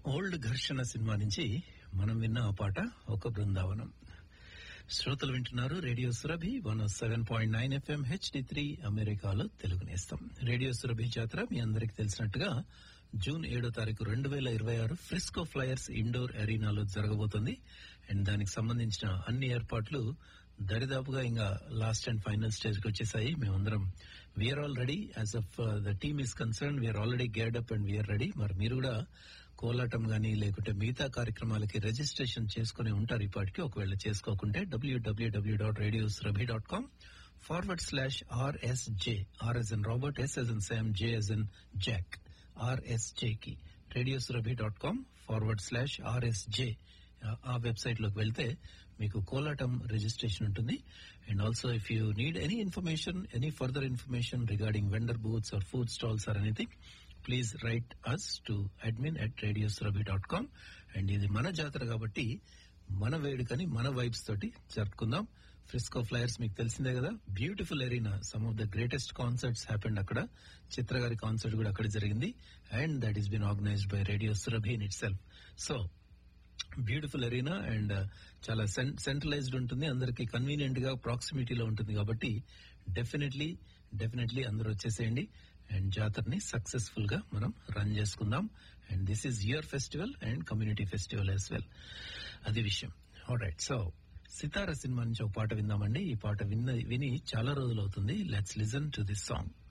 old ఘర్షణ cinema నుంచి మనం విన్న ఆ పాట ఒక బృందావనం శ్రోతలు వింటున్నారు radio Surabhi one seven point nine FM HD three అమెరికాలో తెలుగు నేస్తం రేడియో సురభి జాతర మీ అందరికి తెలిసినట్టుగా జూన్ ఏడో తారీఖు రెండు వేల ఇరవై ఆరు ఫ్రిస్కో ఫ్లయర్స్ ఇండోర్ అరీనాలో జరగబోతుంది అండ్ దానికి సంబంధించిన అన్ని ఏర్పాట్లు దరిదాపుగా ఇంకా లాస్ట్ అండ్ ఫైనల్ స్టేజ్ కి వచ్చేసాయి మేమందరం we're all ready as of the team is concerned we're already geared up and we're ready మరి మీరు కూడా కోలాటం గానీ లేకుంటే మిగతా కార్యక్రమాలకి రిజిస్ట్రేషన్ చేసుకుని ఉంటారు ఇప్పటికి ఒకవేళ చేసుకోకుంటే W W W dot radiosurabhi dot com forward slash R S J R S N Robert S S N Sam J S N Jack R S J కి radiosurabhi dot com forward slash R S J ఆ వెబ్సైట్ లోకి వెళ్తే మీకు కోలాటం రిజిస్ట్రేషన్ ఉంటుంది and also if you need any information any further information regarding vendor booths or food stalls or anything please write us to admin at radiosurabhi dot com and ఇది మన జాతర కాబట్టి మన వేడుకని మన వైబ్స్ తోటి జరుపుకుందాం ఫ్రిస్కో ఫ్లయర్స్ మీకు తెలిసిందే కదా beautiful arena some of the greatest concerts happened అక్కడ చిత్ర గారి కాన్సర్ట్ కూడా అక్కడ జరిగింది and that is been organised by radio Surabhi in itself so beautiful arena and చాలా సెంట్రలైజ్డ్ ఉంటుంది అందరికి కన్వీనియంట్ గా ప్రాక్సిమిటీలో ఉంటుంది కాబట్టి డెఫినెట్లీ డెఫినెట్లీ అందరూ వచ్చేసేయండి అండ్ జాతరని సక్సెస్ఫుల్ గా మనం రన్ చేసుకుందాం and this is your festival and community festival as well అది విషయం రైట్ సో సితార సినిమా నుంచి ఒక పాట విందామండి ఈ పాట విన్న విని చాలా రోజులు అవుతుంది let's listen to this song